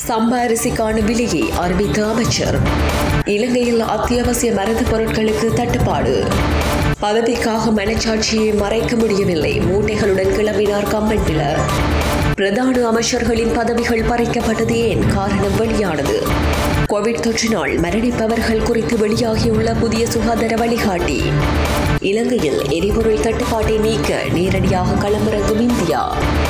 சம்பா அரிசிக்கான விலையை அறிவித்த அமைச்சர் இலங்கையில் அத்தியாவசிய மருந்து பொருட்களுக்கு தட்டுப்பாடு பதவிக்காக மனச்சாட்சியை மறைக்க முடியவில்லை மூட்டைகளுடன் கிளம்பினார் கம்பன்பில பிரதான அமைச்சர்களின் பதவிகள் பறிக்கப்பட்டது ஏன் காரணம் வெளியானது கோவிட் தொற்றினால் மரணிப்பவர்கள் குறித்து வெளியாகியுள்ள புதிய சுகாதார வழிகாட்டி இலங்கையில் எரிபொருள் தட்டுப்பாட்டை நீக்க நேரடியாக களமிறங்கும் இந்தியா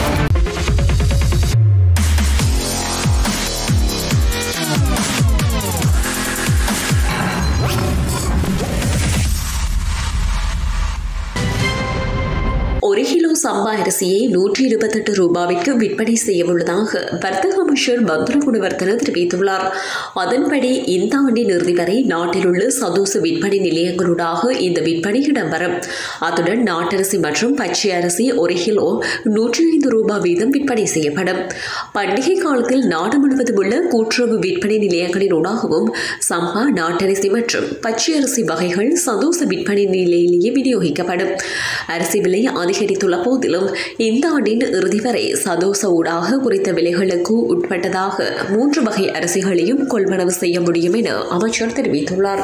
ஒரு கிலோ சம்பா அரிசியை நூற்றி இருபத்தெட்டு ரூபாய்க்கு விற்பனை செய்யவுள்ளதாக வர்த்தக அமைச்சர் பந்துர குணவர்த்தன தெரிவித்துள்ளார் அதன்படி இந்த ஆண்டின் இறுதி வரை நாட்டில் உள்ள சதோச விற்பனை நிலையங்களூடாக இந்த விற்பனை இடம்பெறும் அத்துடன் நாட்டரிசி மற்றும் பச்சை அரிசி ஒரு கிலோ நூற்றி ஐந்து ரூபாய் வீதம் விற்பனை செய்யப்படும் பண்டிகை காலத்தில் நாடு முழுவதும் உள்ள கூட்டுறவு விற்பனை நிலையங்களினூடாகவும் சம்பா நாட்டரிசி மற்றும் பச்சை அரிசி வகைகள் சதோச விற்பனை நிலையிலேயே விநியோகிக்கப்படும் அரிசி விலை அதிகரித்துள்ள போதிலும் இந்த ஆண்டின் இறுதி வரை சதோச ஊடாக குறித்த விலைகளுக்கு உட்பட்டதாக மூன்று வகை அரிசிகளையும் கொள்வனவு செய்ய முடியும் என அமைச்சர் தெரிவித்துள்ளார்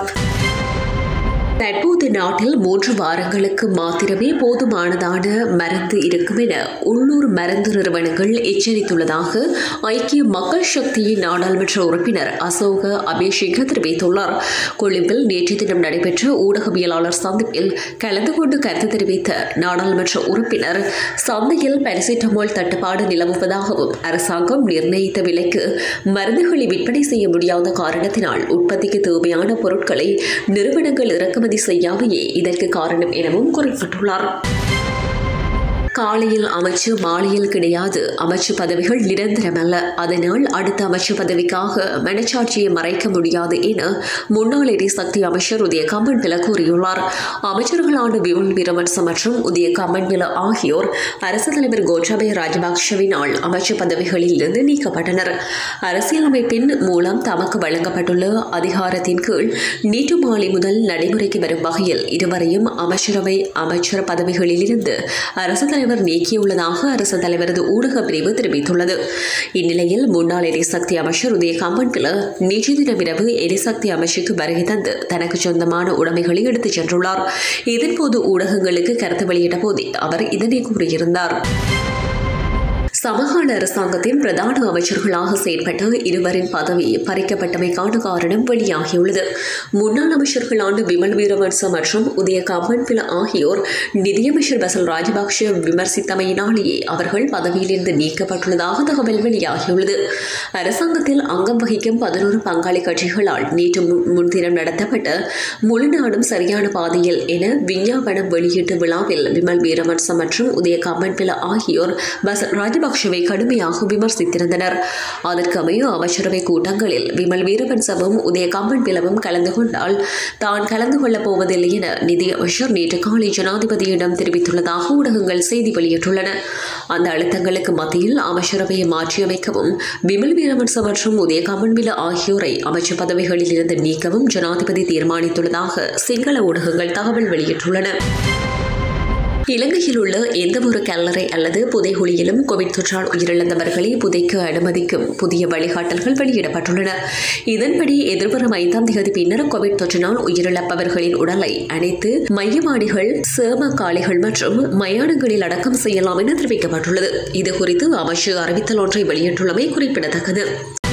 தற்போது நாட்டில் மூன்று வாரங்களுக்கு மாத்திரமே போதுமானதான மருந்து இருக்கும் என உள்ளூர் மருந்து நிறுவனங்கள் எச்சரித்துள்ளதாக ஐக்கிய மக்கள் சக்தியின் நாடாளுமன்ற உறுப்பினர் அசோக அபிஷேக தெரிவித்துள்ளார் கொழும்பில் நேற்று தினம் நடைபெற்ற ஊடகவியலாளர் சந்திப்பில் கலந்து கொண்டு கருத்து தெரிவித்த நாடாளுமன்ற உறுப்பினர் சந்தையில் பாராசிட்டமால் தட்டுப்பாடு நிலவுவதாகவும் அரசாங்கம் நிர்ணயித்த விலைக்கு மருந்துகளை விற்பனை செய்ய முடியாத காரணத்தினால் உற்பத்திக்கு தேவையான பொருட்களை நிறுவனங்கள் இறக்குமதி அனுமதி செய்யாமையே இதற்கு காரணம் எனவும் குறிப்பிட்டுள்ளார் காலையில் அமைச்சு மாலையில் கிடையாது அமைச்சு பதவிகள் நிரந்தரமல்ல அதனால் அடுத்த அமைச்சு பதவிக்காக மனச்சாட்சியை மறைக்க முடியாது என முன்னாள் எரிசக்தி அமைச்சர் உதய கம்மன் பில கூறியுள்ளார் அமைச்சர்களான விமல் வீரவன்ச மற்றும் உதய கம்மன் பில ஆகியோர் அரசு தலைவர் கோட்டாபய ராஜபக்ஷவினால் அமைச்சு பதவிகளில் இருந்து நீக்கப்பட்டனர் அரசியலமைப்பின் மூலம் தமக்கு வழங்கப்பட்டுள்ள அதிகாரத்தின் கீழ் நேற்று மாலை முதல் நடைமுறைக்கு வரும் வகையில் இருவரையும் அமைச்சரவை அமைச்சர் பதவிகளில் இருந்து அரசு தலைவர் நீக்கியுள்ளதாக அரசு தலைவரது ஊடக பிரிவு தெரிவித்துள்ளது இந்நிலையில் முன்னாள் எரிசக்தி அமைச்சர் உதய கம்பன்பில நேற்று தினமிரவு எரிசக்தி அமைச்சுக்கு வருகை தந்து தனக்கு சொந்தமான உடைமைகளை எடுத்துச் சென்றுள்ளார் இதன்போது ஊடகங்களுக்கு கருத்து வெளியிட்ட போதே அவர் இதனை கூறியிருந்தார் சமகால அரசாங்கத்தின் பிரதான அமைச்சர்களாக செயற்பட்ட இருவரின் பதவி பறிக்கப்பட்டமைக்கான காரணம் வெளியாகியுள்ளது முன்னாள் அமைச்சர்களான விமல் வீரவன்ச மற்றும் உதய கம்பன்பில ஆகியோர் நிதியமைச்சர் பசல் ராஜபக்ஷ விமர்சித்தமையினாலேயே அவர்கள் பதவியிலிருந்து நீக்கப்பட்டுள்ளதாக தகவல் வெளியாகியுள்ளது அரசாங்கத்தில் அங்கம் வகிக்கும் பதினோரு பங்காளி கட்சிகளால் நேற்று முன்தினம் நடத்தப்பட்ட முழு நாடும் சரியான பாதையில் என விஞ்ஞாபனம் வெளியீட்டு விழாவில் விமல் வீரவன்ச மற்றும் உதய கம்பன்பில ஆகியோர் பசல் ராஜபக்ஷ ராஜபக்ஷவை கடுமையாக விமர்சித்திருந்தனர் அதற்கு அமைய அமைச்சரவை கூட்டங்களில் விமல் வீரவன்சவும் உதய கம்பன் பிளவும் கலந்து கொண்டால் தான் கலந்து கொள்ளப் போவதில்லை என நிதியமைச்சர் நேற்று காலை ஜனாதிபதியிடம் தெரிவித்துள்ளதாக ஊடகங்கள் செய்தி வெளியிட்டுள்ளன அந்த அழுத்தங்களுக்கு மத்தியில் அமைச்சரவையை மாற்றியமைக்கவும் விமல் வீரவன்ச மற்றும் உதய கம்பன்பில ஆகியோரை அமைச்சர் பதவிகளில் இருந்து நீக்கவும் ஜனாதிபதி தீர்மானித்துள்ளதாக சிங்கள ஊடகங்கள் தகவல் வெளியிட்டுள்ளன இலங்கையில் உள்ள எந்தவொரு கல்லறை அல்லது புதைகுழியிலும் கோவிட் தொற்றால் உயிரிழந்தவர்களை புதைக்க அனுமதிக்கும் புதிய வழிகாட்டல்கள் வெளியிடப்பட்டுள்ளன இதன்படி எதிர்வரும் ஐந்தாம் தேதி பின்னர் கோவிட் தொற்றினால் உயிரிழப்பவர்களின் உடலை அனைத்து மையவாடிகள் சேம காளிகள் மற்றும் மயானங்களில் அடக்கம் செய்யலாம் என தெரிவிக்கப்பட்டுள்ளது இதுகுறித்து அமைச்சர் அறிவித்தல் ஒன்றை வெளியிட்டுள்ளமை குறிப்பிடத்தக்கது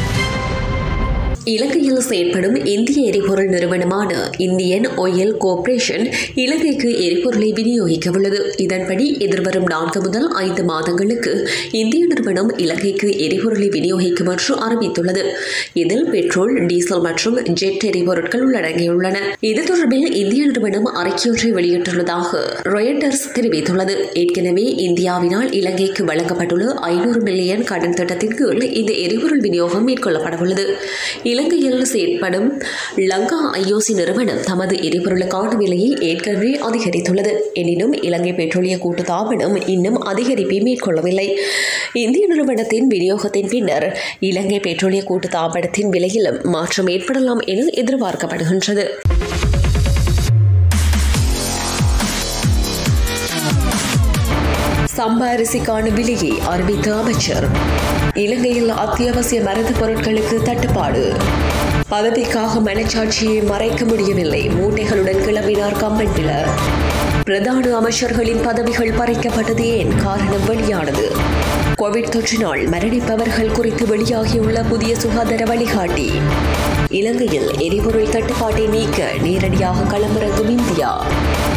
இலங்கையில் செயற்படும் இந்திய எரிபொருள் நிறுவனமான இந்தியன் ஆயில் கோர்ப்பரேஷன் இலங்கைக்கு எரிபொருளை விநியோகிக்க உள்ளது இதன்படி எதிர்வரும் நான்கு முதல் ஐந்து மாதங்களுக்கு இந்திய நிறுவனம் இலங்கைக்கு எரிபொருளை விநியோகிக்கும் என்று அறிவித்துள்ளது இதில் பெட்ரோல் டீசல் மற்றும் ஜெட் எரிபொருட்கள் உள்ளடங்கியுள்ளன இது தொடர்பில் இந்திய நிறுவனம் அறிக்கையொன்றை வெளியிட்டுள்ளதாக ரொயட்டர்ஸ் தெரிவித்துள்ளது ஏற்கனவே இந்தியாவினால் இலங்கைக்கு வழங்கப்பட்டுள்ள ஐநூறு மில்லியன் கடன் திட்டத்தின் கீழ் இந்த எரிபொருள் விநியோகம் மேற்கொள்ளப்படவுள்ளது இலங்கையில் செயற்படும் லங்கா ஐஓசி நிறுவனம் தமது எரிபொருளுக்கான விலையை ஏற்கனவே அதிகரித்துள்ளது எனினும் இலங்கை பெட்ரோலிய கூட்டுத்தாபனம் இன்னும் அதிகரிப்பை மேற்கொள்ளவில்லை இந்திய நிறுவனத்தின் விநியோகத்தின் பின்னர் இலங்கை பெட்ரோலிய கூட்டுத்தாபனத்தின் விலையிலும் மாற்றம் ஏற்படலாம் என எதிர்பார்க்கப்படுகின்றது சம்பா அரிசிக்கான விலையை அறிவித்த அமைச்சர் இலங்கையில் அத்தியாவசிய மருந்து பொருட்களுக்கு தட்டுப்பாடு பதவிக்காக மனச்சாட்சியை மறைக்க முடியவில்லை மூட்டைகளுடன் கிளம்பினார் கம்பன்பில பிரதான அமைச்சர்களின் பதவிகள் பறிக்கப்பட்டது ஏன் காரணம் வெளியானது கோவிட் தொற்றினால் மரணிப்பவர்கள் குறித்து வெளியாகியுள்ள புதிய சுகாதார வழிகாட்டி இலங்கையில் எரிபொருள் தட்டுப்பாட்டை நீக்க நேரடியாக களமிறங்கும் இந்தியா